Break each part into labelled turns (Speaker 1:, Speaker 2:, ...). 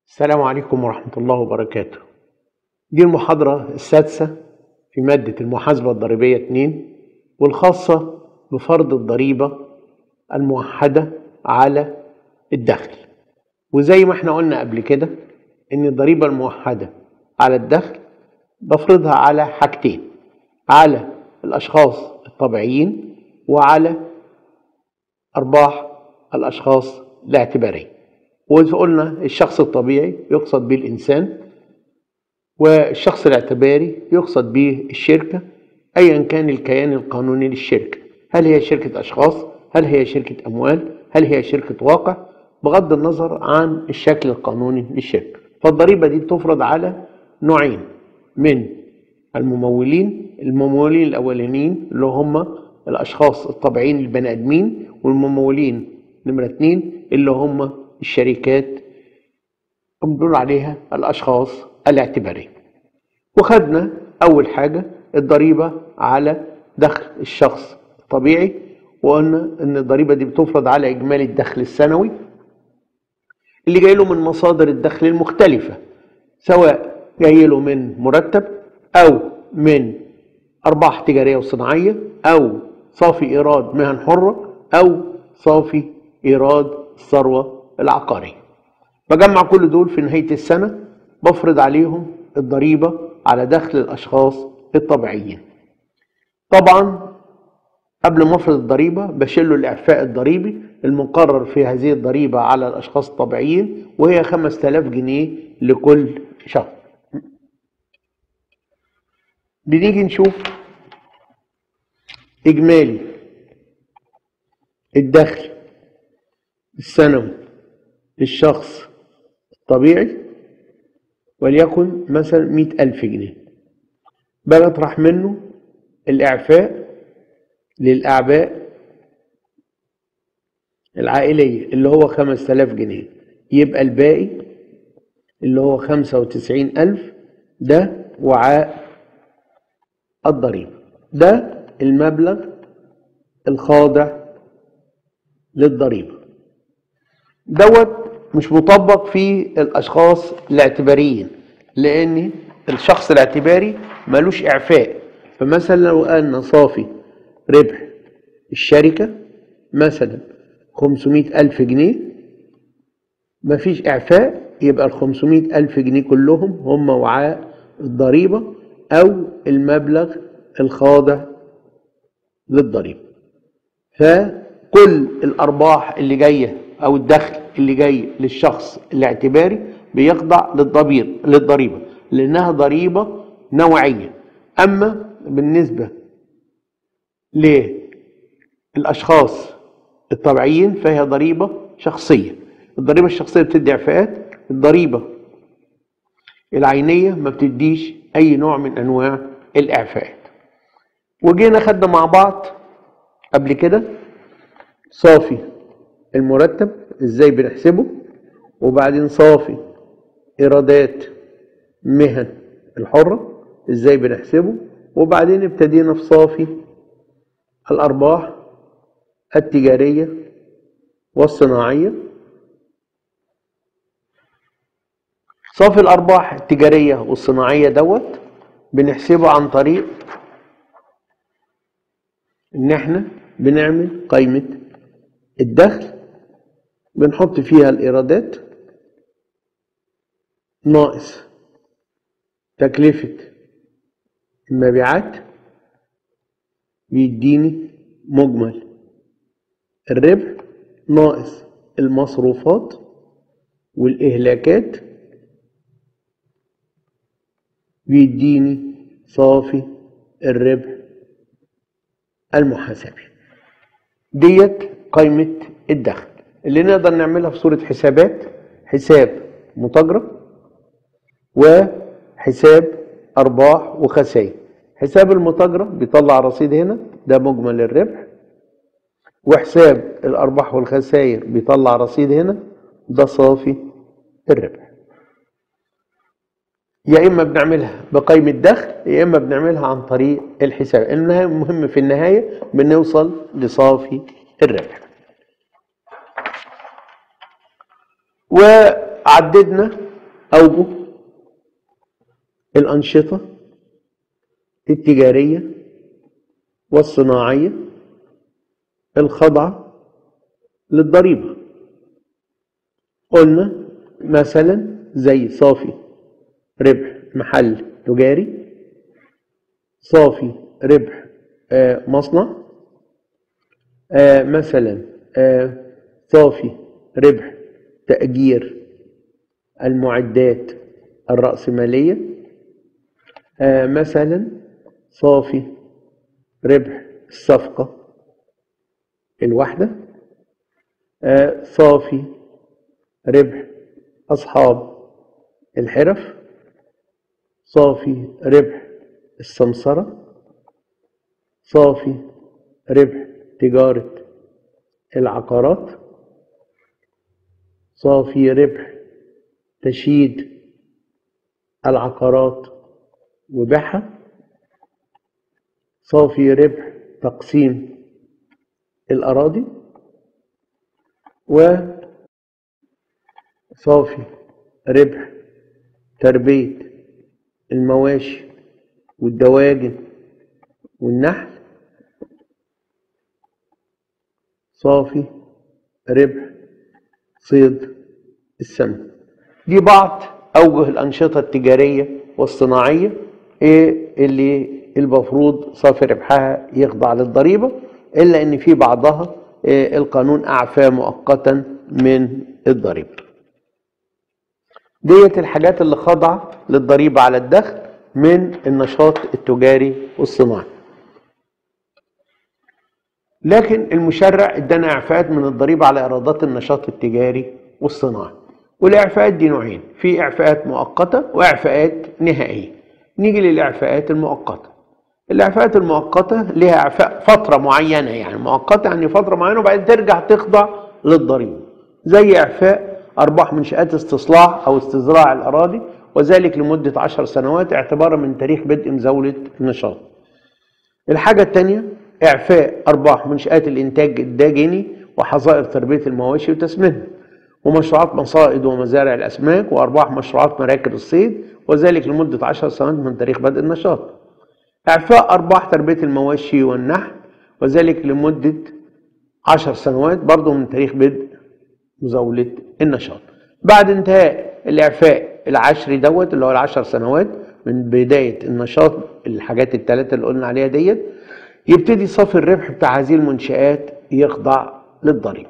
Speaker 1: السلام عليكم ورحمة الله وبركاته دي المحاضرة السادسة في مادة المحاسبة الضريبية 2 والخاصة بفرض الضريبة الموحدة على الدخل وزي ما احنا قلنا قبل كده ان الضريبة الموحدة على الدخل بفرضها على حاجتين على الأشخاص الطبيعيين وعلى أرباح الأشخاص الاعتبارية وقلنا الشخص الطبيعي يقصد به الإنسان والشخص الاعتباري يقصد به الشركة أيا كان الكيان القانوني للشركة هل هي شركة أشخاص هل هي شركة أموال هل هي شركة واقع بغض النظر عن الشكل القانوني للشركة فالضريبة دي بتفرض على نوعين من الممولين الممولين الأولانيين اللي هم الأشخاص الطبيعيين البني آدمين والممولين نمرة اتنين اللي هم الشركات بنقول عليها الأشخاص الاعتبارية وخدنا أول حاجة الضريبة على دخل الشخص الطبيعي وقلنا إن الضريبة دي بتفرض على إجمالي الدخل السنوي اللي جاي له من مصادر الدخل المختلفة سواء جاي له من مرتب أو من أرباح تجارية وصناعية أو صافي إيراد مهن حرة أو صافي إيراد الثروة العقارية بجمع كل دول في نهاية السنة بفرض عليهم الضريبة على دخل الأشخاص الطبيعيين طبعا قبل ما افرض الضريبة بشيل له الإعفاء الضريبي المقرر في هذه الضريبة على الأشخاص الطبيعيين وهي 5000 جنيه لكل شهر بنيجي نشوف إجمالي الدخل السنوي للشخص الطبيعي وليكن مثلا مئة ألف جنيه بقى أطرح منه الإعفاء للأعباء العائلية اللي هو خمس تلاف جنيه يبقى الباقي اللي هو خمسة وتسعين ألف ده وعاء الضريبة ده المبلغ الخاضع للضريبة دوت مش مطبق في الاشخاص الاعتباريين لان الشخص الاعتباري ملوش اعفاء فمثلا لو قلنا صافي ربح الشركة مثلا خمسمائة ألف جنيه مفيش إعفاء يبقى الخمسمائة ألف جنيه كلهم هم وعاء الضريبة أو المبلغ الخاضع للضريبة فكل الأرباح اللي جاية أو الدخل اللي جاي للشخص الاعتباري بيخضع للضبير للضريبة لأنها ضريبة نوعية أما بالنسبة للأشخاص الطبيعيين فهي ضريبة شخصية الضريبة الشخصية بتدي إعفاءات الضريبة العينية ما بتديش أي نوع من أنواع الإعفاءات وجينا خدنا مع بعض قبل كده صافي المرتب ازاي بنحسبه وبعدين صافي ايرادات مهن الحرة ازاي بنحسبه وبعدين ابتدينا في صافي الارباح التجارية والصناعية صافي الارباح التجارية والصناعية دوت بنحسبه عن طريق ان احنا بنعمل قائمة الدخل بنحط فيها الإيرادات ناقص تكلفة المبيعات بيديني مجمل الربح ناقص المصروفات والإهلاكات بيديني صافي الربح المحاسبي ديت قائمة الدخل اللي نقدر نعملها في صورة حسابات حساب متاجرة وحساب أرباح وخسائر حساب المتاجرة بيطلع رصيد هنا ده مجمل الربح وحساب الأرباح والخسائر بيطلع رصيد هنا ده صافي الربح يا إما بنعملها بقيمة دخل يا إما بنعملها عن طريق الحساب إنها مهم في النهاية بنوصل لصافي الربح وعددنا أوجه الأنشطة التجارية والصناعية الخاضعة للضريبة قلنا مثلا زي صافي ربح محل تجاري صافي ربح آه، مصنع آه، مثلا آه، صافي ربح تأجير المعدات الرأسمالية مثلا صافي ربح الصفقة الواحدة صافي ربح أصحاب الحرف صافي ربح السمسرة صافي ربح تجارة العقارات صافي ربح تشييد العقارات وبيعها صافي ربح تقسيم الأراضي وصافي ربح تربية المواشي والدواجن والنحل صافي ربح صيد السمك دي بعض أوجه الأنشطة التجارية والصناعية إيه اللي المفروض صافي ربحها يخضع للضريبة إلا إن في بعضها إيه القانون أعفى مؤقتا من الضريبة ديت الحاجات اللي خاضعة للضريبة على الدخل من النشاط التجاري والصناعي لكن المشرع ادانا اعفاءات من الضريبة على ايرادات النشاط التجاري والصناعي والاعفاءات دي نوعين في اعفاءات مؤقتة واعفاءات نهائية نيجي للاعفاءات المؤقتة الاعفاءات المؤقتة لها اعفاء فترة معينة يعني مؤقتة يعني فترة معينة وبعدين ترجع تخضع للضريبة زي اعفاء ارباح منشآت استصلاح او استزراع الاراضي وذلك لمدة عشر سنوات اعتبارا من تاريخ بدء مزاولة النشاط الحاجة الثانية إعفاء أرباح منشآت الإنتاج الداجني وحظائر تربية المواشي وتسمينها ومشروعات مصائد ومزارع الأسماك وأرباح مشروعات مراكز الصيد وذلك لمدة عشر سنوات من تاريخ بدء النشاط إعفاء أرباح تربية المواشي والنحل وذلك لمدة عشر سنوات برضه من تاريخ بدء مزاولة النشاط بعد انتهاء الإعفاء العشري دوت اللي هو العشر سنوات من بداية النشاط الحاجات الثلاثة اللي قلنا عليها ديت يبتدي صافي الربح بتاع هذه المنشآت يخضع للضريبة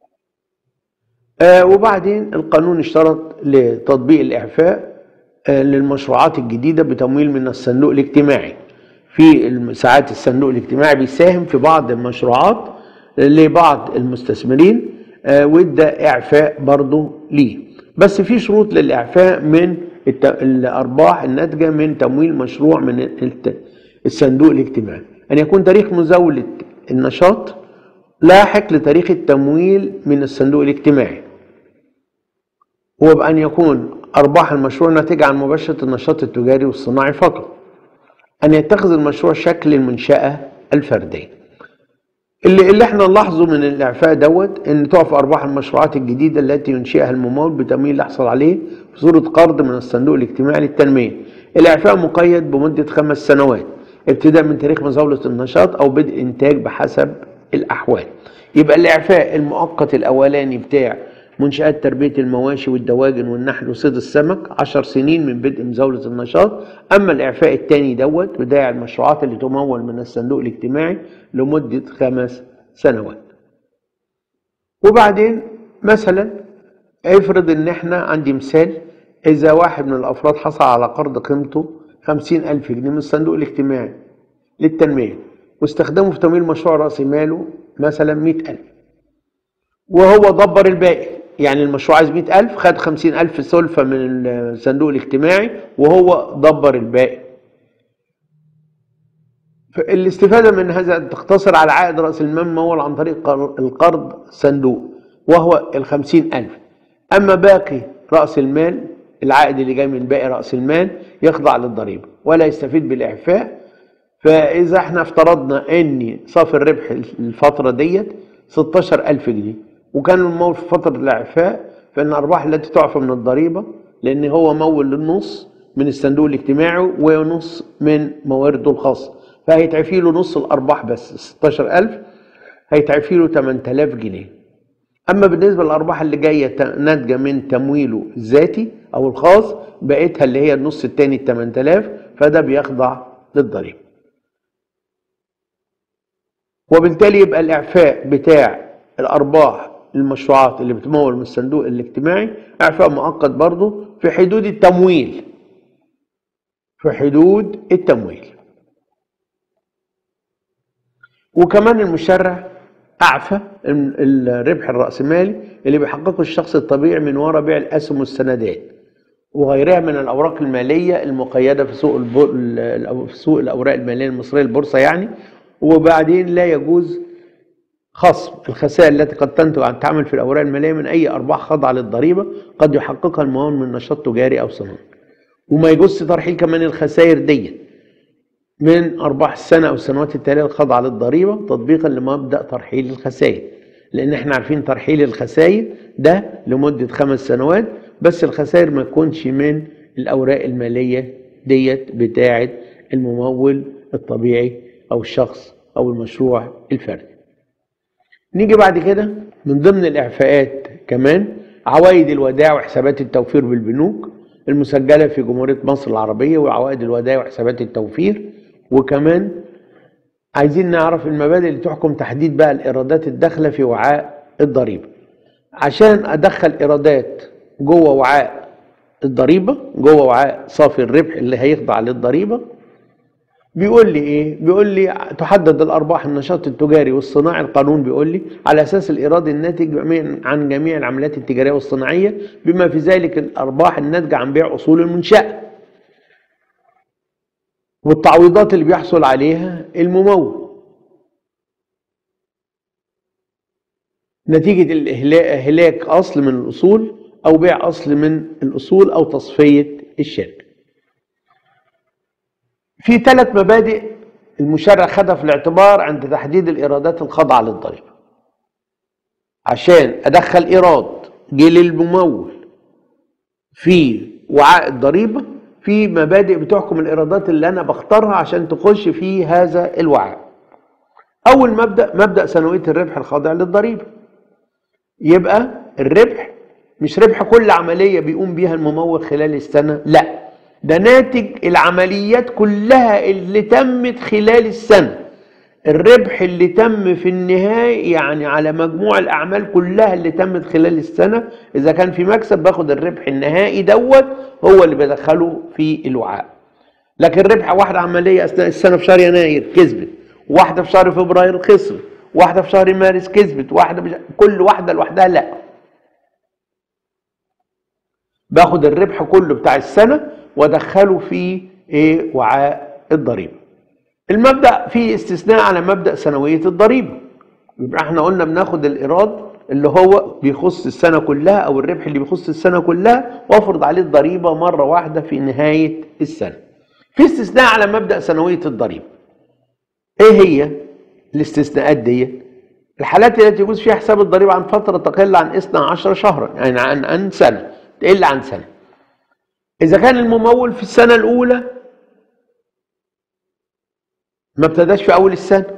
Speaker 1: آه وبعدين القانون اشترط لتطبيق الإعفاء آه للمشروعات الجديدة بتمويل من الصندوق الاجتماعي في ساعات الصندوق الاجتماعي بيساهم في بعض المشروعات لبعض المستثمرين آه وادى إعفاء برضه ليه بس في شروط للإعفاء من الأرباح الناتجة من تمويل مشروع من الصندوق الاجتماعي أن يكون تاريخ مزاولة النشاط لاحق لتاريخ التمويل من الصندوق الاجتماعي وبأن يكون أرباح المشروع ناتجة عن مباشرة النشاط التجاري والصناعي فقط أن يتخذ المشروع شكل المنشأة الفردية اللي, اللي احنا نلاحظه من الإعفاء دوت أن تعفى أرباح المشروعات الجديدة التي ينشئها الممول بتمويل اللي يحصل عليه في صورة قرض من الصندوق الاجتماعي للتنمية الإعفاء مقيد بمدة خمس سنوات ابتداء من تاريخ مزاولة النشاط أو بدء إنتاج بحسب الأحوال يبقى الإعفاء المؤقت الأولاني بتاع منشآت تربية المواشي والدواجن والنحل وصيد السمك عشر سنين من بدء مزاولة النشاط أما الإعفاء الثاني دوت بداية المشروعات اللي تمول من الصندوق الاجتماعي لمدة خمس سنوات وبعدين مثلا افرض ان احنا عندي مثال اذا واحد من الافراد حصل على قرض قيمته خمسين ألف جنيه من الصندوق الاجتماعي للتنمية واستخدمه في تمويل مشروع رأس ماله مثلا مئة ألف وهو دبر الباقي يعني المشروع عايز مئة ألف خد خمسين ألف سلفة من الصندوق الاجتماعي وهو دبر الباقي الاستفادة من هذا تقتصر على عائد رأس المال ممول عن طريق القرض صندوق وهو الخمسين ألف أما باقي رأس المال العائد اللي جاي من باقي رأس المال يخضع للضريبة ولا يستفيد بالإعفاء فإذا احنا افترضنا أن صافي الربح الفترة ديت 16000 جنيه وكان المول في فترة الإعفاء فإن الأرباح التي تعفى من الضريبة لان هو مول للنص من الصندوق الاجتماعي ونص من موارده الخاصه فهيتعفي له نص الارباح بس 16000 هيتعفي له 8000 جنيه اما بالنسبه للارباح اللي جايه ناتجه من تمويله الذاتي او الخاص بقيتها اللي هي النص الثاني ال 8000 فده بيخضع للضريبه وبالتالي يبقى الاعفاء بتاع الارباح المشروعات اللي بتمول من الصندوق الاجتماعي اعفاء مؤقت برضه في حدود التمويل في حدود التمويل وكمان المشرع اعفى الربح الراسمالي اللي بيحققه الشخص الطبيعي من وراء بيع الاسهم والسندات وغيرها من الاوراق الماليه المقيده في سوق البو... في سوق الاوراق الماليه المصريه البورصه يعني وبعدين لا يجوز خصم الخسائر التي قد تنتج عن التعامل في الاوراق الماليه من اي ارباح خاضعه للضريبه قد يحققها الممول من نشاط تجاري او صناعي وما يجوز ترحيل كمان الخسائر دي من ارباح السنه او السنوات التاليه الخاضعه للضريبه تطبيقا لمبدا ترحيل الخسائر لان احنا عارفين ترحيل الخسائر ده لمده خمس سنوات بس الخسائر ما تكونش من الاوراق الماليه ديت بتاعه الممول الطبيعي او الشخص او المشروع الفردي نيجي بعد كده من ضمن الاعفاءات كمان عوائد الودائع وحسابات التوفير بالبنوك المسجلة في جمهورية مصر العربية وعوائد الودائع وحسابات التوفير وكمان عايزين نعرف المبادئ اللي تحكم تحديد بقى الإيرادات الداخلة في وعاء الضريبة عشان أدخل إيرادات جوه وعاء الضريبة جوه وعاء صافي الربح اللي هيخضع للضريبة بيقول لي ايه بيقول لي تحدد الارباح النشاط التجاري والصناعي القانون بيقول لي على اساس الايراد الناتج عن جميع العمليات التجاريه والصناعيه بما في ذلك الارباح الناتجه عن بيع اصول المنشاه والتعويضات اللي بيحصل عليها الممول نتيجة إهلاك أصل من الأصول أو بيع أصل من الأصول أو تصفية الشركة في ثلاث مبادئ المشرع خدها في الاعتبار عند تحديد الايرادات الخاضعه للضريبه عشان ادخل ايراد جه للممول في وعاء الضريبه في مبادئ بتحكم الايرادات اللي انا بختارها عشان تخش في هذا الوعاء اول مبدا مبدا سنويه الربح الخاضع للضريبه يبقى الربح مش ربح كل عمليه بيقوم بيها الممول خلال السنه لا ده ناتج العمليات كلها اللي تمت خلال السنة الربح اللي تم في النهاية يعني على مجموع الأعمال كلها اللي تمت خلال السنة إذا كان في مكسب باخد الربح النهائي دوت هو اللي بدخله في الوعاء لكن ربح واحدة عملية أثناء السنة في شهر يناير كسبت واحدة في شهر فبراير خسرت واحدة في شهر مارس كسبت واحدة بش... كل واحدة لوحدها لا باخد الربح كله بتاع السنة وادخله في ايه وعاء الضريبه المبدا فيه استثناء على مبدا سنويه الضريبه يبقى احنا قلنا بناخد الايراد اللي هو بيخص السنه كلها او الربح اللي بيخص السنه كلها وافرض عليه الضريبه مره واحده في نهايه السنه في استثناء على مبدا سنويه الضريبه ايه هي الاستثناءات دي الحالات التي يجوز فيها حساب الضريبه عن فتره تقل عن 12 شهرا يعني عن عن سنه تقل عن سنه إذا كان الممول في السنة الأولى ما ابتداش في أول السنة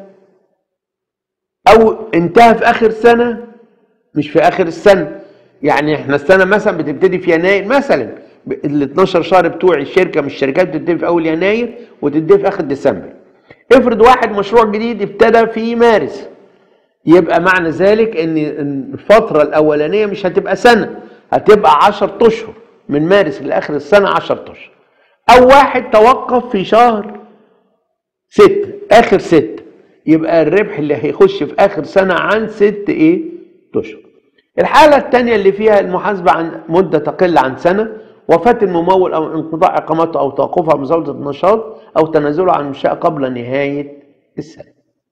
Speaker 1: أو انتهى في آخر سنة مش في آخر السنة يعني احنا السنة مثلا بتبتدي في يناير مثلا ال 12 شهر بتوع الشركة مش الشركات بتبتدي في أول يناير وتبتدي في آخر ديسمبر افرض واحد مشروع جديد ابتدى في مارس يبقى معنى ذلك ان الفترة الأولانية مش هتبقى سنة هتبقى 10 أشهر من مارس لاخر السنه 10 اشهر او واحد توقف في شهر ستة اخر ستة يبقى الربح اللي هيخش في اخر سنه عن ست ايه اشهر الحاله الثانيه اللي فيها المحاسبه عن مده تقل عن سنه وفاه الممول او انقطاع اقامته او توقفه عن مزاوله النشاط او تنازله عن المنشاه قبل نهايه السنه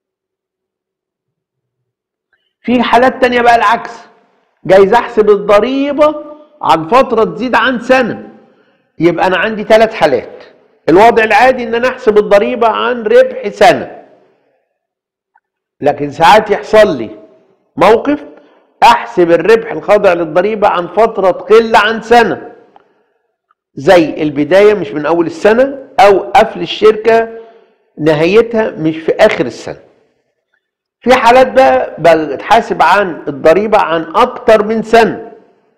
Speaker 1: في حالات تانية بقى العكس جايز احسب الضريبه عن فترة تزيد عن سنة يبقى أنا عندي ثلاث حالات الوضع العادي إن أنا أحسب الضريبة عن ربح سنة لكن ساعات يحصل لي موقف أحسب الربح الخاضع للضريبة عن فترة تقل عن سنة زي البداية مش من أول السنة أو قفل الشركة نهايتها مش في آخر السنة في حالات بقى بتحاسب عن الضريبة عن أكتر من سنة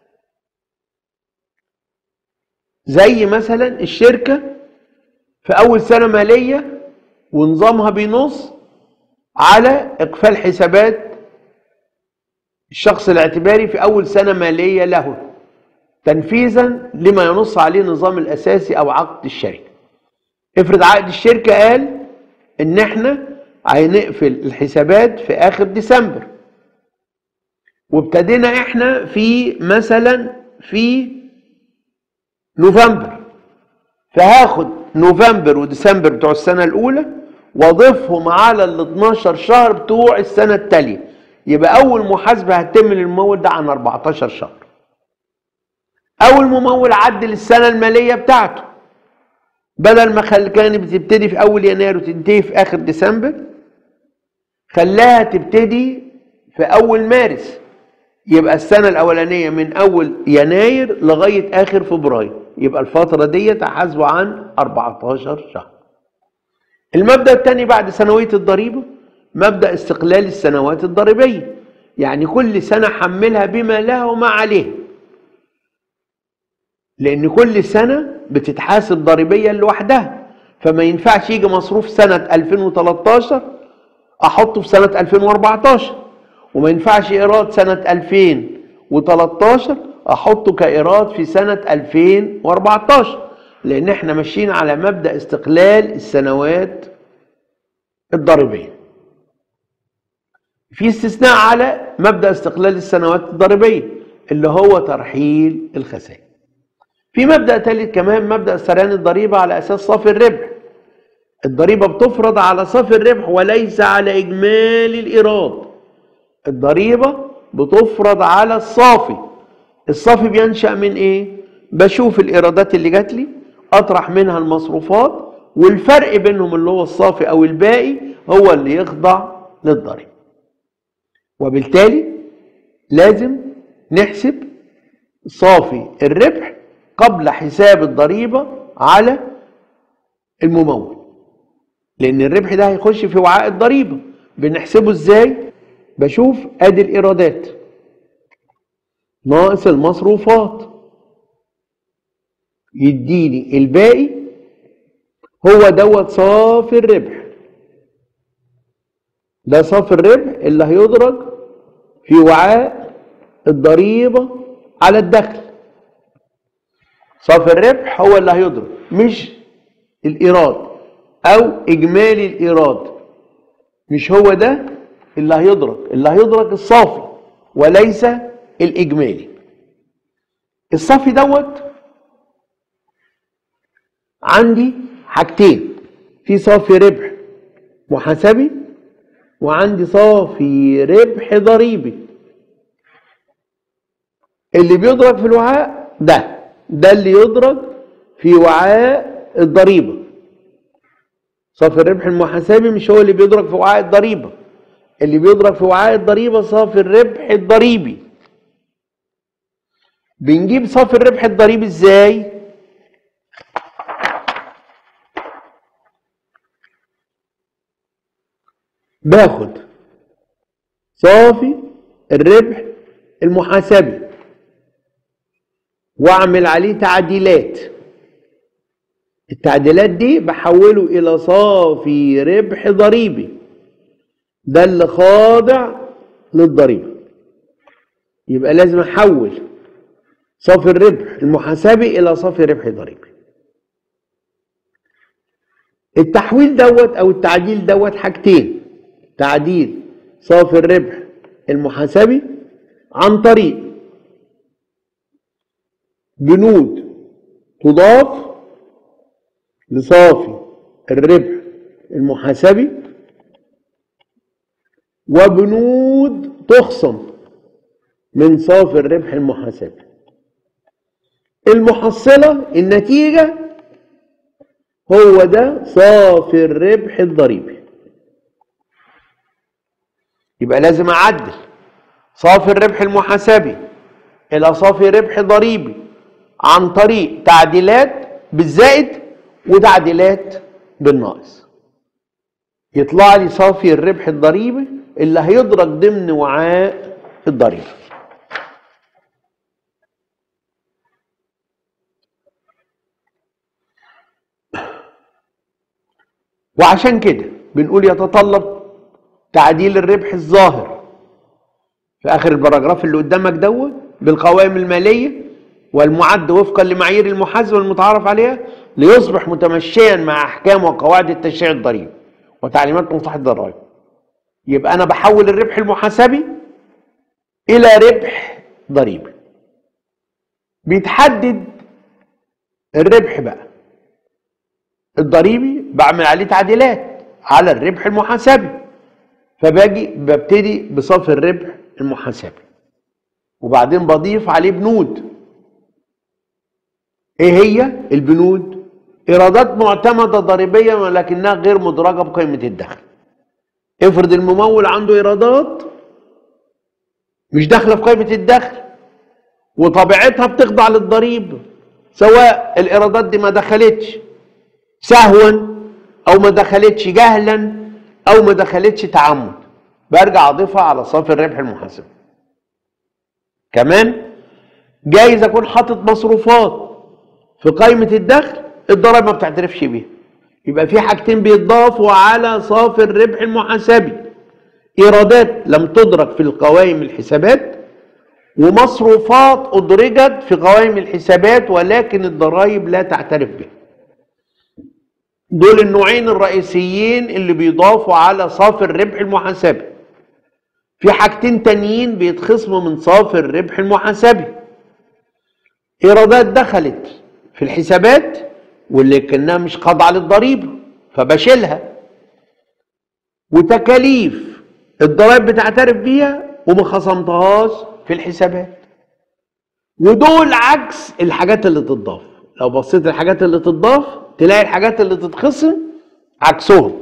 Speaker 1: زي مثلا الشركة في أول سنة مالية ونظامها بينص على إقفال حسابات الشخص الاعتباري في أول سنة مالية له تنفيذا لما ينص عليه النظام الأساسي أو عقد الشركة افرض عقد الشركة قال إن إحنا هنقفل الحسابات في آخر ديسمبر وابتدينا إحنا في مثلا في نوفمبر فهاخد نوفمبر وديسمبر بتوع السنة الأولى واضيفهم على ال 12 شهر بتوع السنة التالية يبقى أول محاسبة هتتم للممول ده عن 14 شهر أول ممول عدل السنة المالية بتاعته بدل ما خل كانت بتبتدي في أول يناير وتنتهي في آخر ديسمبر خلاها تبتدي في أول مارس يبقى السنة الأولانية من أول يناير لغاية آخر فبراير يبقى الفترة دي تحاسبه عن 14 شهر المبدأ الثاني بعد سنوية الضريبة مبدأ استقلال السنوات الضريبية يعني كل سنة حملها بما لها وما عليها لأن كل سنة بتتحاسب ضريبيا لوحدها فما ينفعش يجي مصروف سنة 2013 أحطه في سنة 2014 وما ينفعش إيراد سنة 2013 أحطه كإيراد في سنة 2014 لأن احنا ماشيين على مبدأ استقلال السنوات الضريبية في استثناء على مبدأ استقلال السنوات الضريبية اللي هو ترحيل الخسائر في مبدأ ثالث كمان مبدأ سريان الضريبة على أساس صافي الربح الضريبة بتفرض على صافي الربح وليس على إجمالي الإيراد الضريبة بتفرض على الصافي الصافي بينشأ من إيه؟ بشوف الإيرادات اللي جات لي أطرح منها المصروفات والفرق بينهم اللي هو الصافي أو الباقي هو اللي يخضع للضريبة وبالتالي لازم نحسب صافي الربح قبل حساب الضريبة على الممول لأن الربح ده هيخش في وعاء الضريبة بنحسبه ازاي؟ بشوف ادي الايرادات ناقص المصروفات يديني الباقي هو دوت صافي الربح ده صافي الربح اللي هيدرج في وعاء الضريبة على الدخل صافي الربح هو اللي هيدرج مش الإيراد أو إجمالي الإيراد مش هو ده اللي هيدرك اللي هيدرك الصافي وليس الإجمالي الصافي دوت عندي حاجتين في صافي ربح محاسبي وعندي صافي ربح ضريبي اللي بيدرك في الوعاء ده ده اللي يدرك في وعاء الضريبه صافي الربح المحاسبي مش هو اللي بيدرك في وعاء الضريبه اللي بيدرك في وعاء الضريبه صافي الربح الضريبي بنجيب صافي الربح الضريبي ازاي باخد صافي الربح المحاسبي واعمل عليه تعديلات التعديلات دي بحوله الى صافي ربح ضريبي ده اللي خاضع للضريبه يبقى لازم احول صافي الربح المحاسبي الى صافي ربح ضريبي التحويل دوت او التعديل دوت حاجتين تعديل صافي الربح المحاسبي عن طريق بنود تضاف لصافي الربح المحاسبي وبنود تخصم من صافي الربح المحاسبي المحصلة النتيجة هو ده صافي الربح الضريبي يبقى لازم أعدل صافي الربح المحاسبي إلى صافي ربح ضريبي عن طريق تعديلات بالزائد وتعديلات بالناقص يطلع لي صافي الربح الضريبي اللي هيدرج ضمن وعاء الضريبه وعشان كده بنقول يتطلب تعديل الربح الظاهر في اخر البراجراف اللي قدامك دوت بالقوائم الماليه والمعد وفقا لمعايير المحاسبه المتعارف عليها ليصبح متمشيا مع احكام وقواعد التشريع الضريبي وتعليمات مصلحه الضرائب يبقى انا بحول الربح المحاسبي الى ربح ضريبي بيتحدد الربح بقى الضريبي بعمل عليه تعديلات على الربح المحاسبي فباجي ببتدي بصافي الربح المحاسبي وبعدين بضيف عليه بنود ايه هي البنود ايرادات معتمده ضريبيه ولكنها غير مدرجه بقيمه الدخل افرض الممول عنده ايرادات مش داخله في قيمه الدخل وطبيعتها بتخضع للضريبه سواء الايرادات دي ما دخلتش سهوا او ما دخلتش جهلا او ما دخلتش تعمد برجع اضيفها على صافي الربح المحاسب كمان جايز اكون حاطط مصروفات في قائمة الدخل الضرائب ما بتعترفش بيها يبقى في حاجتين بيتضافوا على صافي الربح المحاسبي ايرادات لم تدرك في القوائم الحسابات ومصروفات ادرجت في قوائم الحسابات ولكن الضرائب لا تعترف بها دول النوعين الرئيسيين اللي بيضافوا على صافي الربح المحاسبي في حاجتين تانيين بيتخصموا من صافي الربح المحاسبي ايرادات دخلت في الحسابات واللي كانها مش خاضعه للضريبه فبشيلها وتكاليف الضرائب بتعترف بيها وما خصمتهاش في الحسابات ودول عكس الحاجات اللي تضاف لو بصيت الحاجات اللي تضاف تلاقي الحاجات اللي تتخصم عكسهم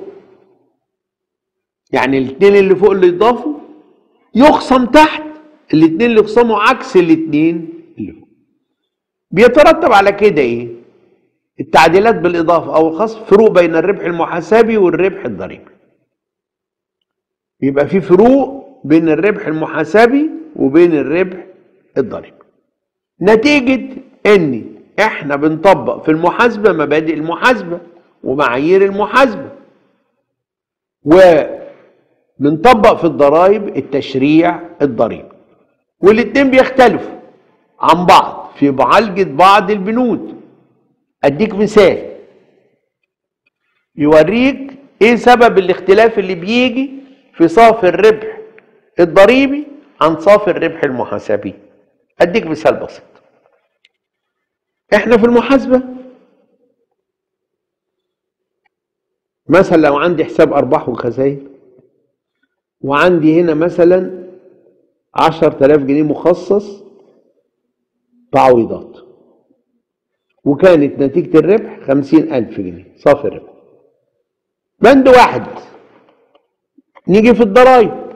Speaker 1: يعني الاثنين اللي فوق اللي يضافوا يخصم تحت الاثنين اللي يخصموا عكس الاثنين اللي فوق بيترتب على كده ايه التعديلات بالاضافه او الخصم فروق بين الربح المحاسبي والربح الضريبي يبقى في فروق بين الربح المحاسبي وبين الربح الضريبي نتيجه ان احنا بنطبق في المحاسبه مبادئ المحاسبه ومعايير المحاسبه وبنطبق في الضرائب التشريع الضريبي والاتنين بيختلفوا عن بعض في معالجه بعض البنود اديك مثال يوريك ايه سبب الاختلاف اللي بيجي في صافي الربح الضريبي عن صافي الربح المحاسبي اديك مثال بسيط احنا في المحاسبة مثلا لو عندي حساب ارباح وخسائر وعندي هنا مثلا عشر تلاف جنيه مخصص تعويضات وكانت نتيجة الربح خمسين ألف جنيه صافي الربح بند واحد نيجي في الضرايب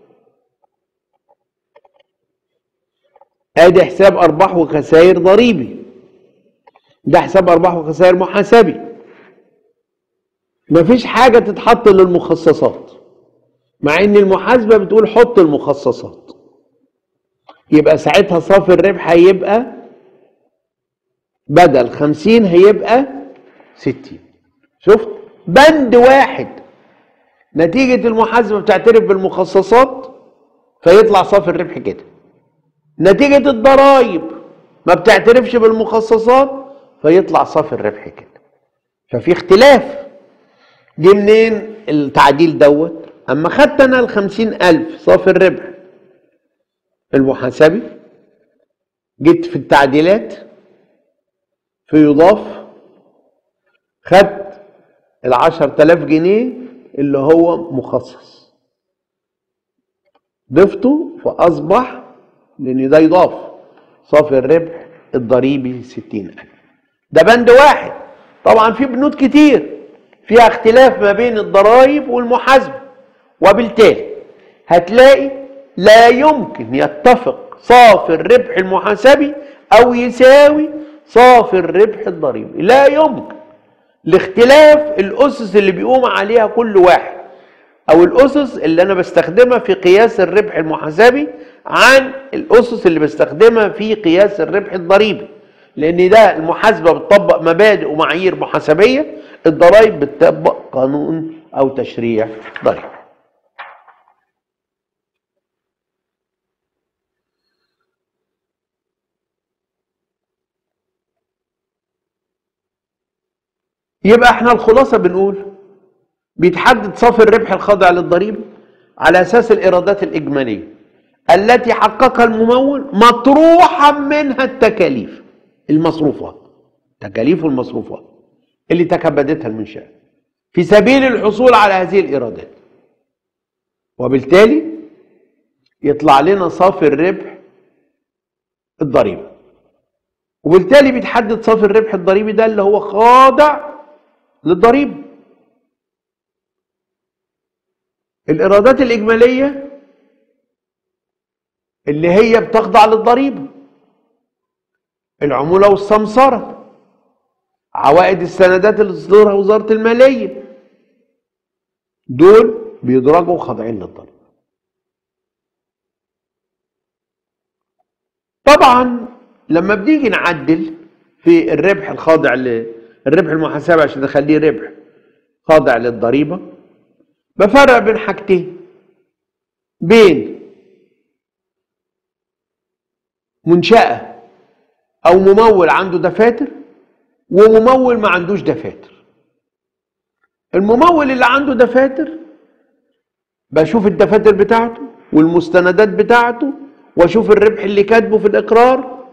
Speaker 1: ادي حساب ارباح وخسائر ضريبي ده حساب ارباح وخسائر محاسبي مفيش حاجه تتحط للمخصصات مع ان المحاسبه بتقول حط المخصصات يبقى ساعتها صافي الربح هيبقى بدل خمسين هيبقى ستين شفت بند واحد نتيجة المحاسبة بتعترف بالمخصصات فيطلع صافي الربح كده نتيجة الضرائب ما بتعترفش بالمخصصات فيطلع صافي الربح كده ففي اختلاف دي منين التعديل دوت اما خدت انا الخمسين الف صافي الربح المحاسبي جيت في التعديلات في يضاف خدت العشر تلاف جنيه اللي هو مخصص ضفته فأصبح لأن ده يضاف صافي الربح الضريبي ستين ألف ده بند واحد طبعا في بنود كتير فيها اختلاف ما بين الضرائب والمحاسبة وبالتالي هتلاقي لا يمكن يتفق صافي الربح المحاسبي أو يساوي صافي الربح الضريبي لا يمكن لاختلاف الاسس اللي بيقوم عليها كل واحد او الاسس اللي انا بستخدمها في قياس الربح المحاسبي عن الاسس اللي بستخدمها في قياس الربح الضريبي لان ده المحاسبه بتطبق مبادئ ومعايير محاسبيه الضرائب بتطبق قانون او تشريع ضريبي يبقى احنا الخلاصه بنقول بيتحدد صافي الربح الخاضع للضريبه على اساس الايرادات الاجماليه التي حققها الممول مطروحا منها التكاليف المصروفات تكاليف المصروفات اللي تكبدتها المنشاه في سبيل الحصول على هذه الايرادات وبالتالي يطلع لنا صافي الربح الضريبي وبالتالي بيتحدد صافي الربح الضريبي ده اللي هو خاضع للضريبه الايرادات الاجماليه اللي هي بتخضع للضريبه العموله والسمسره عوائد السندات اللي تصدرها وزاره الماليه دول بيدرجوا خاضعين للضريبه طبعا لما بنيجي نعدل في الربح الخاضع للربح المحاسبه عشان نخليه ربح خاضع للضريبه بفرق بين حاجتين بين منشأة أو ممول عنده دفاتر وممول ما عندوش دفاتر الممول اللي عنده دفاتر بشوف الدفاتر بتاعته والمستندات بتاعته واشوف الربح اللي كاتبه في الإقرار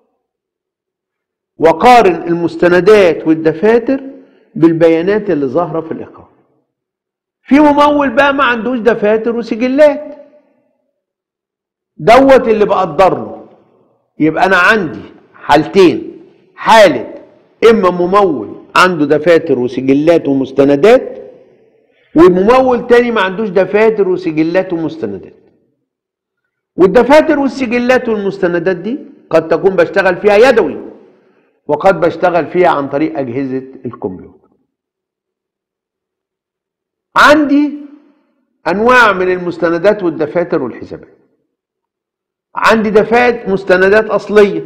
Speaker 1: وقارن المستندات والدفاتر بالبيانات اللي ظاهرة في الإقرار في ممول بقى ما عندوش دفاتر وسجلات دوت اللي بقدر له يبقى انا عندي حالتين حالة اما ممول عنده دفاتر وسجلات ومستندات وممول تاني ما عندوش دفاتر وسجلات ومستندات والدفاتر والسجلات والمستندات دي قد تكون بشتغل فيها يدوي وقد بشتغل فيها عن طريق أجهزة الكمبيوتر عندي انواع من المستندات والدفاتر والحسابات عندي دفاتر مستندات اصليه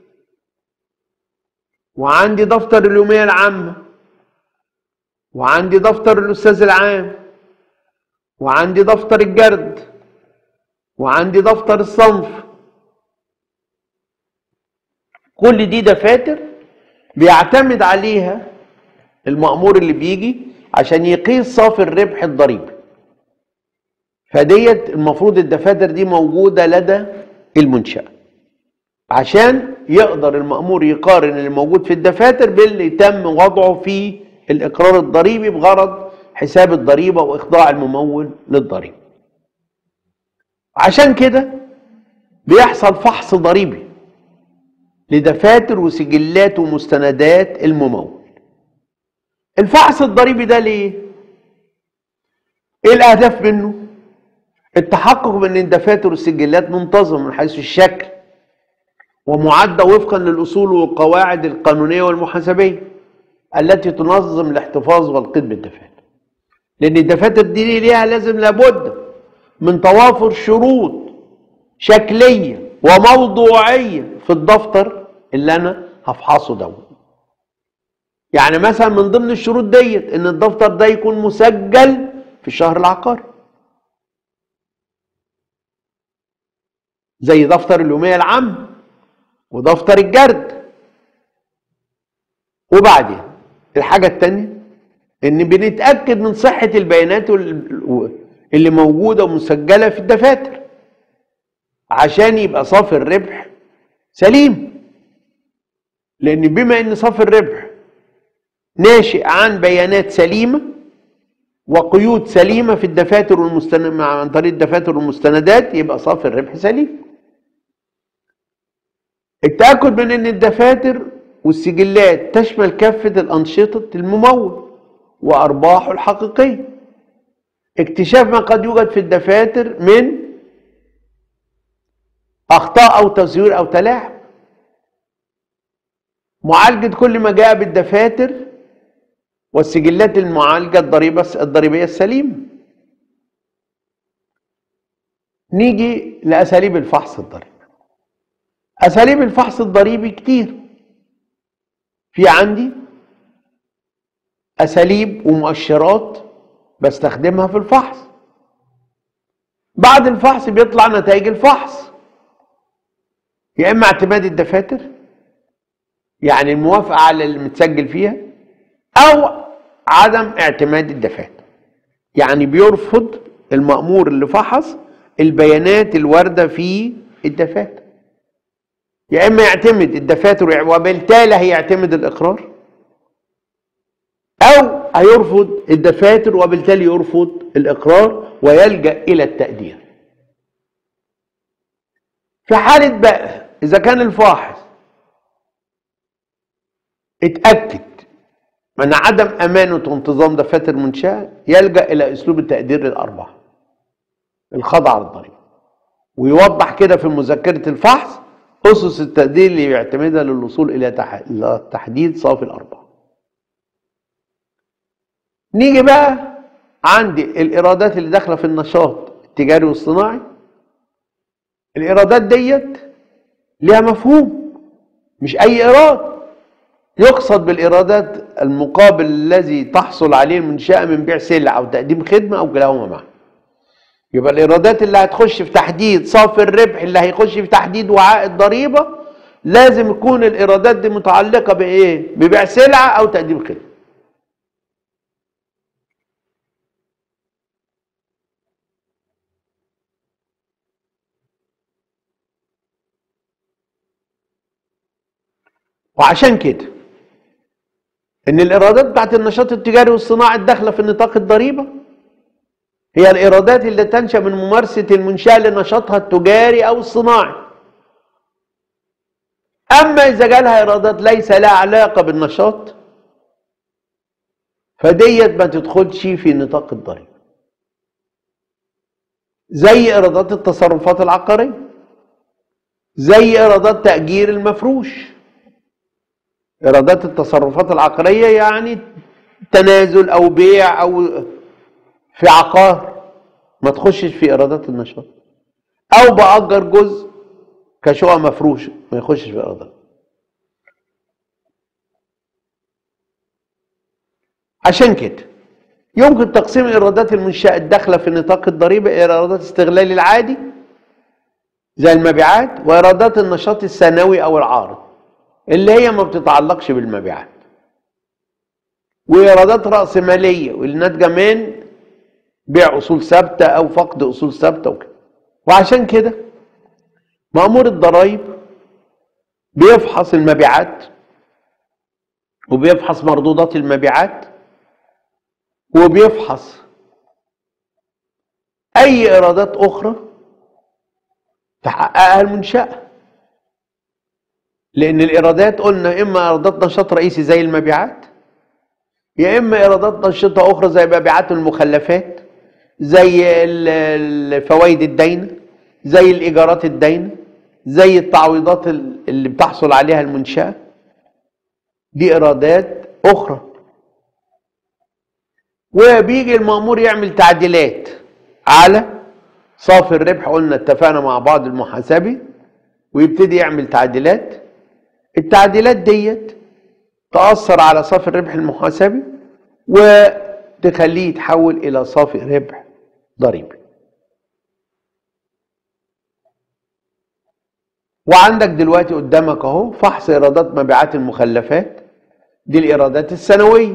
Speaker 1: وعندي دفتر اليوميه العامه وعندي دفتر الاستاذ العام وعندي دفتر الجرد وعندي دفتر الصنف كل دي دفاتر بيعتمد عليها المأمور اللي بيجي عشان يقيس صافي الربح الضريبي فديت المفروض الدفاتر دي موجودة لدى المنشأة عشان يقدر المأمور يقارن اللي موجود في الدفاتر باللي تم وضعه في الإقرار الضريبي بغرض حساب الضريبة وإخضاع الممول للضريبة عشان كده بيحصل فحص ضريبي لدفاتر وسجلات ومستندات الممول الفحص الضريبي ده ليه؟ ايه الاهداف منه؟ التحقق من ان الدفاتر والسجلات منتظمه من حيث الشكل ومعدة وفقا للاصول والقواعد القانونيه والمحاسبيه التي تنظم الاحتفاظ والقيد بالدفاتر. لان الدفاتر دي ليها لازم لابد من توافر شروط شكليه وموضوعيه في الدفتر اللي انا هفحصه دوت. يعني مثلا من ضمن الشروط ديت ان الدفتر ده يكون مسجل في الشهر العقاري زي دفتر اليوميه العام ودفتر الجرد وبعدين الحاجه الثانيه ان بنتاكد من صحه البيانات اللي موجوده ومسجله في الدفاتر عشان يبقى صافي الربح سليم لان بما ان صافي الربح ناشئ عن بيانات سليمه وقيود سليمه في الدفاتر والمستند عن طريق الدفاتر والمستندات يبقى صافي الربح سليم. التاكد من ان الدفاتر والسجلات تشمل كافه الانشطه الممول وارباحه الحقيقيه. اكتشاف ما قد يوجد في الدفاتر من اخطاء او تزوير او تلاعب. معالجة كل ما جاء بالدفاتر والسجلات المعالجة الضريبة الضريبية السليمة نيجي لأساليب الفحص الضريبي أساليب الفحص الضريبي كتير في عندي أساليب ومؤشرات بستخدمها في الفحص بعد الفحص بيطلع نتائج الفحص يا إما اعتماد الدفاتر يعني الموافقة على المتسجل فيها أو عدم اعتماد الدفاتر يعني بيرفض المأمور اللي فحص البيانات الواردة في الدفاتر يا إما يعتمد الدفاتر وبالتالي هيعتمد الإقرار أو هيرفض الدفاتر وبالتالي يرفض الإقرار ويلجأ إلى التقدير في حالة بقى إذا كان الفاحص اتأكد من عدم أمانة وانتظام دفاتر منشأة يلجأ إلى أسلوب التقدير للأرباح الخضع للضريبة ويوضح كده في مذكرة الفحص أسس التقدير اللي يعتمدها للوصول إلى تحديد صافي الأرباح نيجي بقى عندي الإيرادات اللي داخلة في النشاط التجاري والصناعي الإيرادات ديت ليها مفهوم مش أي إيراد يقصد بالإيرادات المقابل الذي تحصل عليه المنشأة من بيع سلع أو تقديم خدمة أو كلاهما معا يبقى الإيرادات اللي هتخش في تحديد صافي الربح اللي هيخش في تحديد وعاء الضريبة لازم يكون الإيرادات دي متعلقة بإيه؟ ببيع سلعة أو تقديم خدمة وعشان كده ان الايرادات بتاعت النشاط التجاري والصناعي الداخله في نطاق الضريبه هي الايرادات اللي تنشا من ممارسه المنشاه لنشاطها التجاري او الصناعي اما اذا جالها ايرادات ليس لها علاقه بالنشاط فديت ما تدخلش في نطاق الضريبه زي ايرادات التصرفات العقاريه زي ايرادات تاجير المفروش ايرادات التصرفات العقاريه يعني تنازل او بيع او في عقار ما تخشش في ايرادات النشاط او باجر جزء كشقه مفروش ما يخشش في ايرادات عشان كده يمكن تقسيم ايرادات المنشاه الداخله في نطاق الضريبه ايرادات استغلال العادي زي المبيعات وايرادات النشاط الثانوي او العارض اللي هي ما بتتعلقش بالمبيعات وايرادات راس ماليه واللي ناتجه من بيع اصول ثابته او فقد اصول ثابته وكده وعشان كده مامور الضرائب بيفحص المبيعات وبيفحص مردودات المبيعات وبيفحص اي ايرادات اخرى تحققها المنشاه لان الايرادات قلنا اما ايرادات نشاط رئيسي زي المبيعات يا اما ايرادات نشاطه اخرى زي مبيعات المخلفات زي الفوائد الداينه زي الايجارات الداينه زي التعويضات اللي بتحصل عليها المنشاه دي ايرادات اخرى وبيجي المامور يعمل تعديلات على صافي الربح قلنا اتفقنا مع بعض المحاسبي ويبتدي يعمل تعديلات التعديلات ديت تأثر على صافي الربح المحاسبي وتخليه يتحول إلى صافي ربح ضريبي وعندك دلوقتي قدامك اهو فحص ايرادات مبيعات المخلفات دي الايرادات السنويه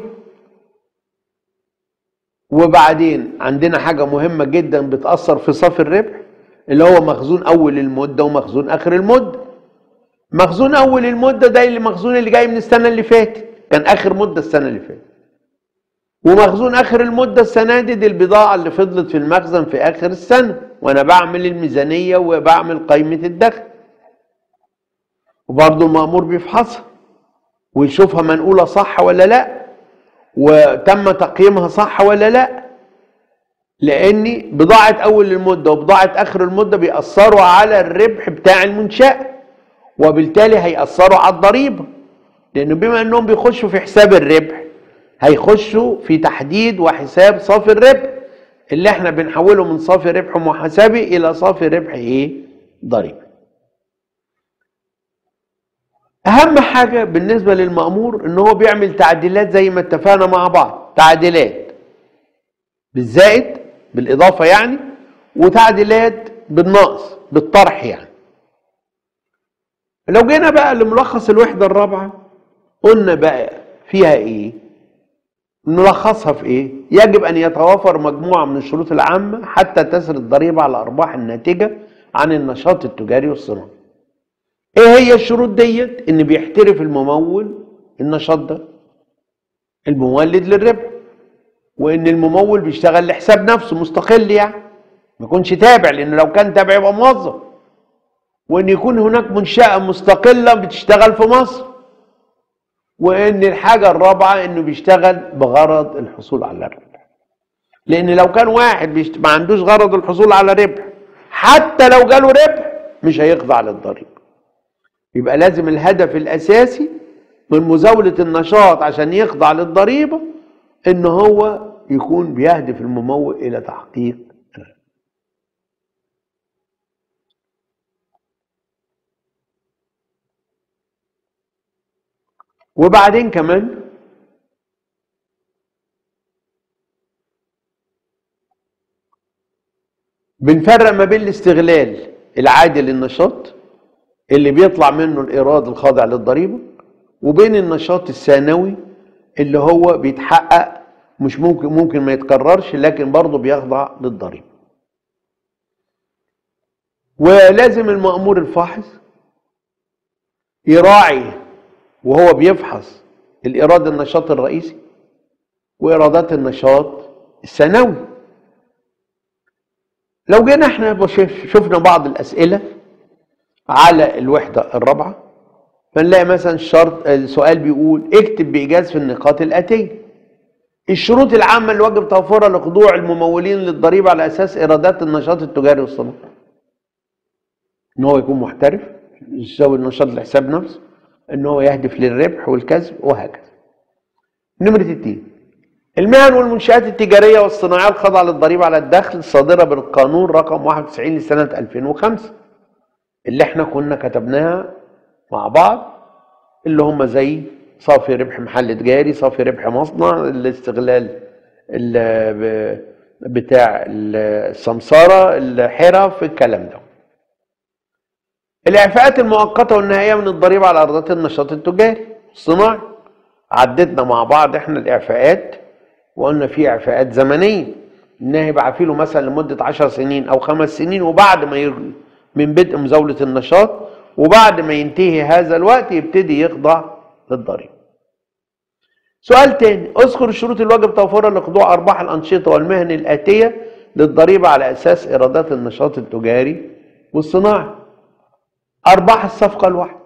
Speaker 1: وبعدين عندنا حاجه مهمه جدا بتاثر في صافي الربح اللي هو مخزون اول المده ومخزون اخر المده مخزون اول المده ده اللي مخزون اللي جاي من السنه اللي فاتت كان اخر مده السنه اللي فاتت ومخزون اخر المده السنه دي دي البضاعه اللي فضلت في المخزن في اخر السنه وانا بعمل الميزانيه وبعمل قائمه الدخل وبرضه المامور بيفحصها ويشوفها منقوله صح ولا لا وتم تقييمها صح ولا لا لان بضاعه اول المده وبضاعه اخر المده بيأثروا على الربح بتاع المنشاه وبالتالي هيأثروا على الضريبة لأنه بما أنهم بيخشوا في حساب الربح هيخشوا في تحديد وحساب صافي الربح اللي احنا بنحوله من صافي ربح محاسبي إلى صافي ربح إيه؟ ضريبي. أهم حاجة بالنسبة للمأمور إن هو بيعمل تعديلات زي ما اتفقنا مع بعض، تعديلات بالزائد بالإضافة يعني وتعديلات بالنقص بالطرح يعني. لو جينا بقى لملخص الوحدة الرابعة قلنا بقى فيها ايه نلخصها في ايه يجب ان يتوافر مجموعة من الشروط العامة حتى تسري الضريبة على الارباح الناتجة عن النشاط التجاري والصناعي ايه هي الشروط ديت ان بيحترف الممول النشاط ده المولد للربح وان الممول بيشتغل لحساب نفسه مستقل يعني ما يكونش تابع لان لو كان تابع يبقى موظف وان يكون هناك منشأة مستقلة بتشتغل في مصر وان الحاجة الرابعة انه بيشتغل بغرض الحصول على الربح لان لو كان واحد بيشت... ما عندوش غرض الحصول على ربح حتى لو جاله ربح مش هيخضع للضريبة يبقى لازم الهدف الاساسي من مزاولة النشاط عشان يخضع للضريبة ان هو يكون بيهدف الممول الى تحقيق وبعدين كمان بنفرق ما بين الاستغلال العادي للنشاط اللي بيطلع منه الايراد الخاضع للضريبه وبين النشاط الثانوي اللي هو بيتحقق مش ممكن ممكن ما يتكررش لكن برضه بيخضع للضريبه ولازم المأمور الفاحص يراعي وهو بيفحص الإيراد النشاط الرئيسي وإيرادات النشاط الثانوي لو جينا احنا شفنا بعض الأسئلة على الوحدة الرابعة فنلاقي مثلا شرط السؤال بيقول اكتب بإيجاز في النقاط الآتية الشروط العامة اللي واجب توفرها لخضوع الممولين للضريبة على أساس إيرادات النشاط التجاري والصناعي إن هو يكون محترف يساوي النشاط لحساب نفسه ان هو يهدف للربح والكسب وهكذا نمرة اتنين المهن والمنشآت التجارية والصناعية الخاضعة للضريبة على الدخل الصادرة بالقانون رقم 91 لسنة 2005 اللي احنا كنا كتبناها مع بعض اللي هم زي صافي ربح محل تجاري صافي ربح مصنع الاستغلال بتاع السمسارة الحرف الكلام ده الإعفاءات المؤقتة والنهائية من الضريبة على أرضات النشاط التجاري الصناعي عددنا مع بعض احنا الإعفاءات وقلنا في إعفاءات زمنية إنها يبقى له مثلا لمدة 10 سنين أو خمس سنين وبعد ما يرجع من بدء مزاولة النشاط وبعد ما ينتهي هذا الوقت يبتدي يخضع للضريبة. سؤال تاني اذكر الشروط الواجب توفرها لخضوع أرباح الأنشطة والمهن الآتية للضريبة على أساس إيرادات النشاط التجاري والصناعي. ارباح الصفقه الواحده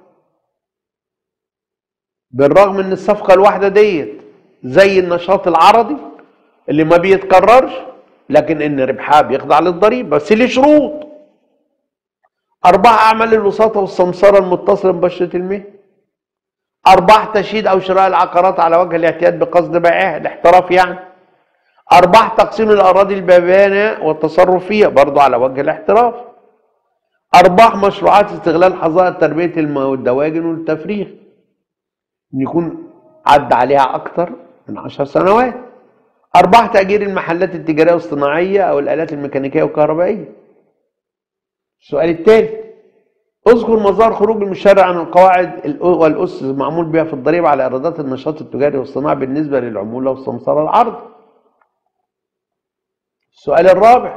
Speaker 1: بالرغم ان الصفقه الواحده ديت زي النشاط العرضي اللي ما بيتكررش لكن ان ربحها بيخضع للضريبه بس ليه شروط ارباح اعمال الوساطه والسمسره المتصله ببشره المهن ارباح تشييد او شراء العقارات على وجه الاعتياد بقصد بيعها الاحتراف يعني ارباح تقسيم الاراضي البابانه والتصرف فيها برضه على وجه الاحتراف ارباح مشروعات استغلال حظائر تربيه الدواجن والتفريغ ان يكون عدى عليها اكتر من عشر سنوات ارباح تاجير المحلات التجاريه والصناعيه او الالات الميكانيكيه والكهربائيه السؤال الثالث اذكر مظاهر خروج المشرع عن القواعد والاسس المعمول بها في الضريبه على ايرادات النشاط التجاري والصناعي بالنسبه للعموله والسمسره العرض السؤال الرابع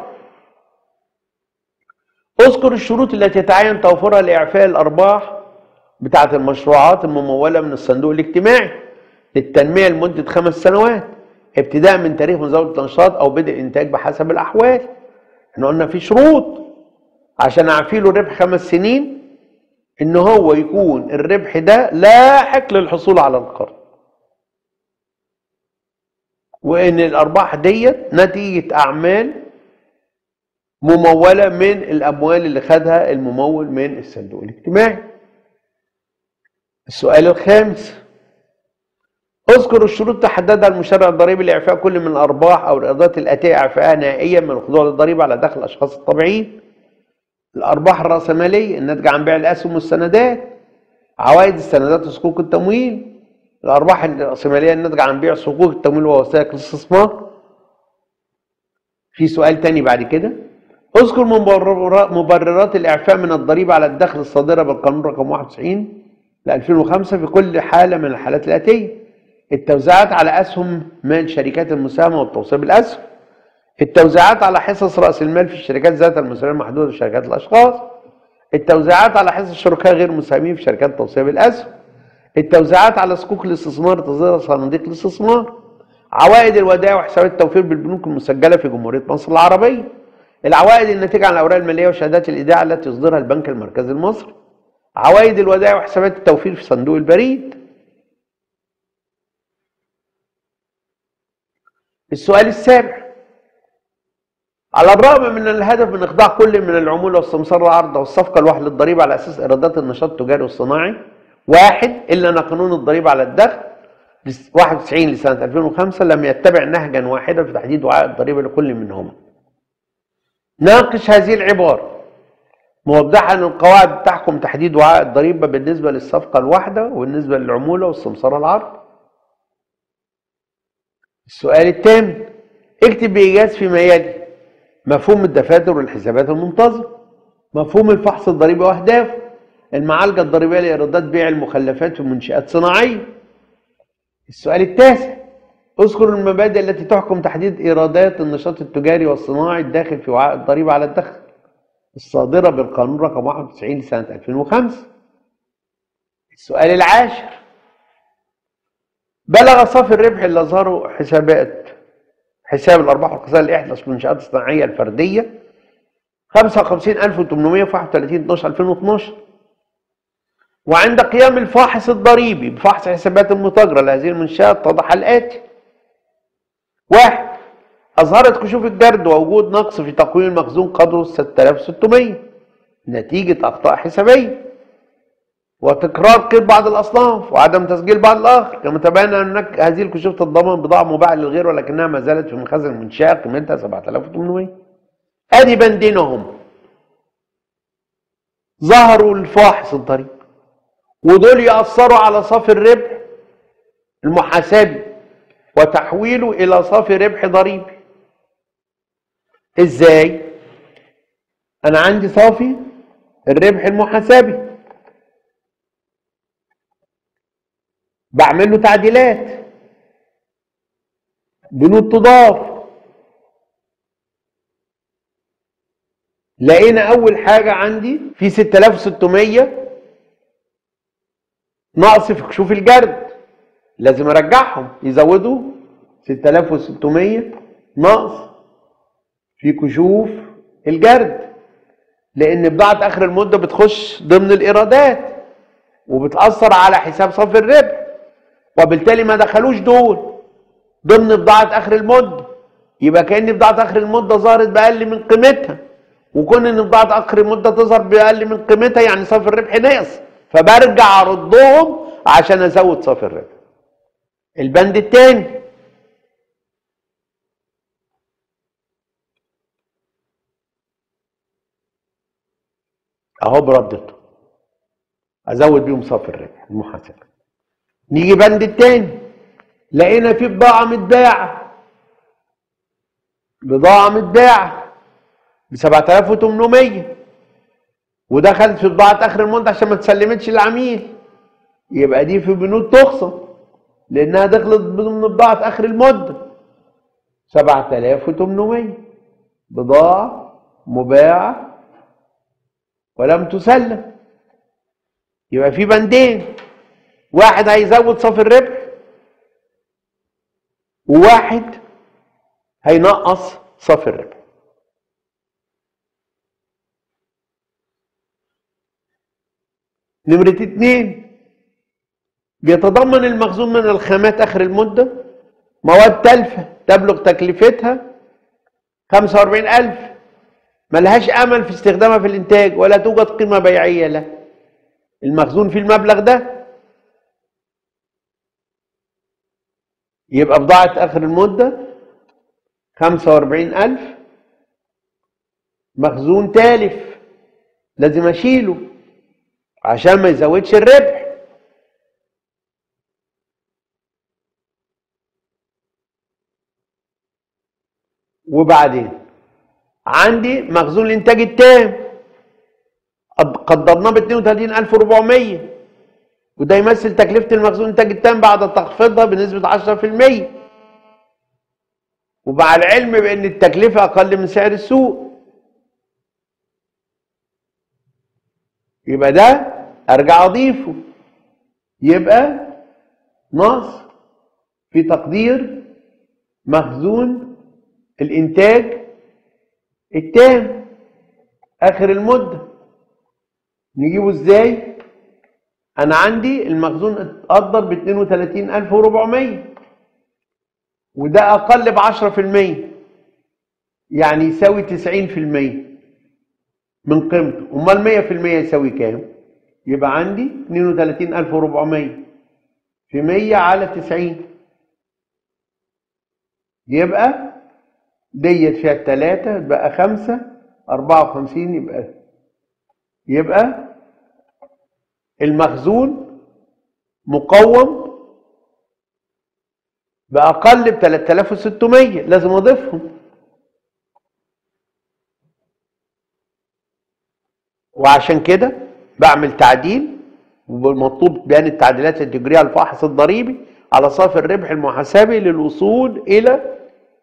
Speaker 1: اذكر الشروط التي يتعين توفرها لاعفاء الارباح بتاعه المشروعات المموله من الصندوق الاجتماعي للتنميه لمده خمس سنوات ابتداء من تاريخ مزاوله النشاط او بدء الانتاج بحسب الاحوال احنا قلنا في شروط عشان اعفي له ربح خمس سنين ان هو يكون الربح ده لاحق للحصول على القرض وان الارباح ديت نتيجه اعمال ممولة من الأموال اللي خدها الممول من الصندوق الاجتماعي السؤال الخامس اذكر الشروط تحددها المشرع الضريبي لاعفاء كل من الارباح او الايرادات الاتيه اعفائها نهائيا من الخضوع للضريبه على دخل الاشخاص الطبيعيين الارباح الراسماليه الناتجه عن بيع الاسهم والسندات عوائد السندات وصكوك التمويل الارباح الراسماليه الناتجه عن بيع صكوك التمويل ووثائق الاستثمار في سؤال تاني بعد كده اذكر مبررات مبررات الاعفاء من الضريبه على الدخل الصادره بالقانون رقم 91 ل 2005 في كل حاله من الحالات الاتيه التوزيعات على اسهم من شركات المساهمه والتوصيل بالاسهم التوزيعات على حصص راس المال في الشركات ذات المساهمه المحدوده وشركات الاشخاص التوزيعات على حصص الشركاء غير المساهمين في شركات التوصيل بالاسهم التوزيعات على صكوك الاستثمار تصدير صناديق الاستثمار عوائد الودائع وحسابات التوفير بالبنوك المسجله في جمهوريه مصر العربيه العوائد الناتجه عن الاوراق الماليه وشهادات الايداع التي يصدرها البنك المركزي المصري عوائد الودائع وحسابات التوفير في صندوق البريد السؤال السابع على الرغم من الهدف من اخضاع كل من العموله والسمسار العرض والصفقه الواحده للضريبه على اساس ايرادات النشاط التجاري والصناعي واحد الا ان قانون الضريبه على الدخل 91 لسنه 2005 لم يتبع نهجا واحدا في تحديد وعاء الضريبه لكل منهما. ناقش هذه العباره موضحا ان القواعد تحكم تحديد وعاء الضريبه بالنسبه للصفقه الواحده وبالنسبه للعموله والسمسار العرض. السؤال الثامن اكتب بإيجاز فيما يلي مفهوم الدفاتر والحسابات المنتظمة مفهوم الفحص الضريبي وأهدافه المعالجة الضريبية لإيرادات بيع المخلفات في منشآت صناعية السؤال التاسع اذكر المبادئ التي تحكم تحديد إيرادات النشاط التجاري والصناعي الداخل في وعاء الضريبة على الدخل الصادرة بالقانون رقم 91 لسنة 2005 السؤال العاشر بلغ صافي الربح اللي أظهره حسابات حساب الأرباح والخسائر لإحدى المنشآت الصناعية الفردية 55831 12 2012 وعند قيام الفاحص الضريبي بفحص حسابات المتاجرة لهذه المنشآت اتضح الآتي واحد أظهرت كشوف الجرد ووجود نقص في تقويم المخزون قدره 6600 نتيجة أخطاء حسابية وتكرار قيد بعض الأصناف وعدم تسجيل بعض الآخر كما تبين أن هناك هذه الكشوف تتضمن بضاعة مباعة للغير ولكنها ما زالت في مخازن المنشأة قيمتها 7800 أدي بندينهم ظهروا الفاحص الضريبي ودول يأثروا على صافي الربح المحاسبي وتحويله إلى صافي ربح ضريبي إزاي؟ أنا عندي صافي الربح المحاسبي بعمل له تعديلات بنود تضاف لقينا اول حاجه عندي في 6600 نقص في كشوف الجرد لازم ارجعهم يزودوا 6600 نقص في كشوف الجرد لان بضاعه اخر المده بتخش ضمن الايرادات وبتاثر على حساب صافي الربح وبالتالي ما دخلوش دول ضمن بضاعة آخر المدة يبقى كأن بضاعة آخر المدة ظهرت بأقل من قيمتها وكون إن بضاعة آخر المدة تظهر بأقل من قيمتها يعني صافي الربح نقص فبرجع أردهم عشان أزود صافي الربح البند الثاني اهو بردته ازود بيهم صافي الربح المحاسبه نيجي بند التاني لقينا في بضاعة متباعة بضاعة متباعة ب 7800 ودخلت في بضاعة آخر المدة عشان ما تسلمتش للعميل يبقى دي في بنود تخصم لأنها دخلت ضمن بضاعة آخر المدة 7800 بضاعة مباعة ولم تسلم يبقى في بندين واحد هيزود صافي الربح وواحد هينقص صافي الربح نمرة اتنين بيتضمن المخزون من الخامات آخر المدة مواد تلفة تبلغ تكلفتها 45000 ملهاش أمل في استخدامها في الإنتاج ولا توجد قيمة بيعية له المخزون في المبلغ ده يبقى بضاعة آخر المدة خمسة وأربعين ألف مخزون تالف لازم أشيله عشان ما يزودش الربح وبعدين عندي مخزون الإنتاج التام قدرناه ب 32400 وده يمثل تكلفة المخزون الإنتاج التام بعد تخفيضها بنسبة 10% ومع العلم بأن التكلفة أقل من سعر السوق يبقى ده أرجع أضيفه يبقى ناقص في تقدير مخزون الإنتاج التام آخر المدة نجيبه إزاي؟ أنا عندي المخزون اتقدر ب 32400 وده أقل ب 10% يعني يساوي 90% من قيمته أمال 100% يساوي كام؟ يبقى عندي 32400 في 100 على 90 يبقى ديت فيها التلاتة يبقى خمسة أربعة وخمسين يبقى يبقى المخزون مقوم بأقل ب 3600 لازم أضيفهم وعشان كده بعمل تعديل ومطلوب بيان التعديلات اللي تجريها الفاحص الضريبي على صافي الربح المحاسبي للوصول إلى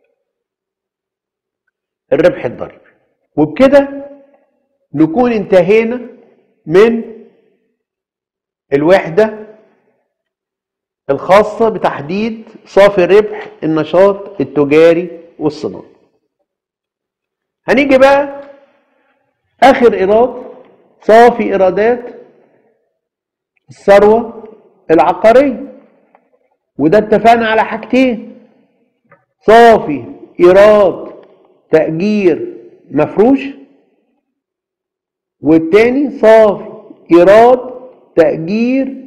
Speaker 1: الربح الضريبي وبكده نكون انتهينا من الوحدة الخاصة بتحديد صافي ربح النشاط التجاري والصناعي هنيجي بقى آخر إيراد صافي إيرادات الثروة العقارية وده اتفقنا على حاجتين صافي إيراد تأجير مفروش والتاني صافي إيراد تأجير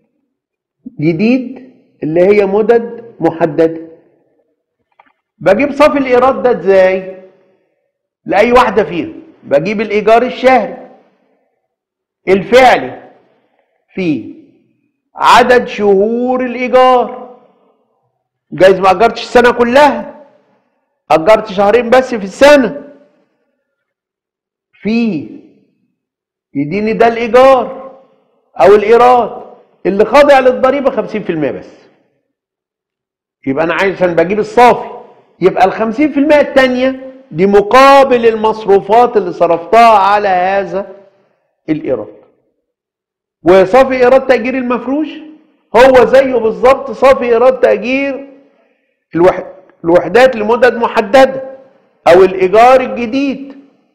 Speaker 1: جديد اللي هي مدد محددة بجيب صافي الإيراد ده ازاي؟ لأي واحدة فيهم بجيب الإيجار الشهري الفعلي في عدد شهور الإيجار جايز ما أجرتش السنة كلها أجرت شهرين بس في السنة في يديني ده الإيجار أو الإيراد اللي خاضع للضريبة 50% بس يبقى أنا عايز عشان بجيب الصافي يبقى ال 50% التانية دي مقابل المصروفات اللي صرفتها على هذا الإيراد وصافي إيراد تأجير المفروش هو زيه بالظبط صافي إيراد تأجير الوح... الوحدات لمدد محددة أو الإيجار الجديد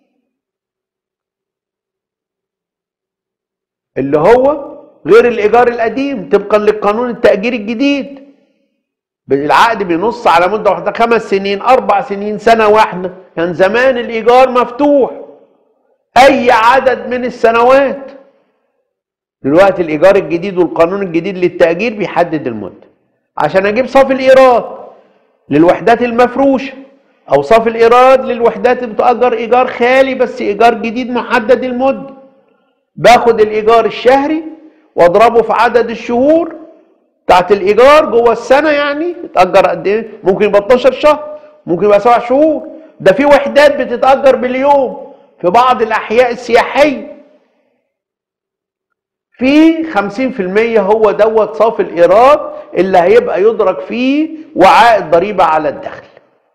Speaker 1: اللي هو غير الإيجار القديم طبقا للقانون التأجير الجديد العقد بينص على مدة واحدة خمس سنين أربع سنين سنة واحدة كان يعني زمان الإيجار مفتوح أي عدد من السنوات دلوقتي الإيجار الجديد والقانون الجديد للتأجير بيحدد المدة عشان أجيب صافي الإيراد للوحدات المفروشة أو صافي الإيراد للوحدات اللي بتأجر إيجار خالي بس إيجار جديد محدد المدة باخد الإيجار الشهري واضربه في عدد الشهور بتاعت الإيجار جوه السنة يعني اتأجر قد إيه؟ ممكن يبقى 12 شهر ممكن يبقى سبع شهور ده في وحدات بتتأجر باليوم في بعض الأحياء السياحية في 50% هو دوت صافي الإيراد اللي هيبقى يدرك فيه وعاء الضريبة على الدخل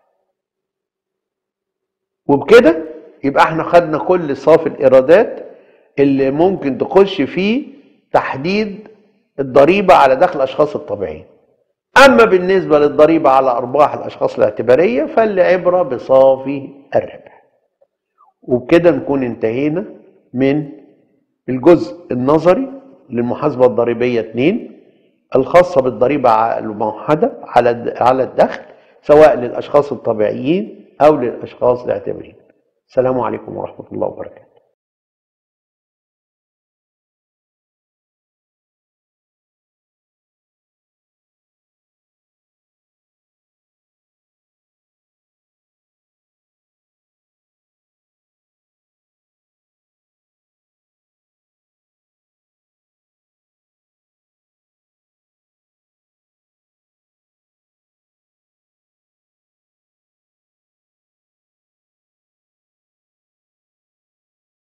Speaker 1: وبكده يبقى احنا خدنا كل صافي الإيرادات اللي ممكن تخش فيه تحديد الضريبة على دخل الأشخاص الطبيعيين أما بالنسبة للضريبة على أرباح الأشخاص الاعتبارية فالعبرة بصافي الربح وبكده نكون انتهينا من الجزء النظري للمحاسبة الضريبية 2 الخاصة بالضريبة الموحدة على على الدخل سواء للأشخاص الطبيعيين أو للأشخاص الاعتباريين السلام عليكم ورحمة الله وبركاته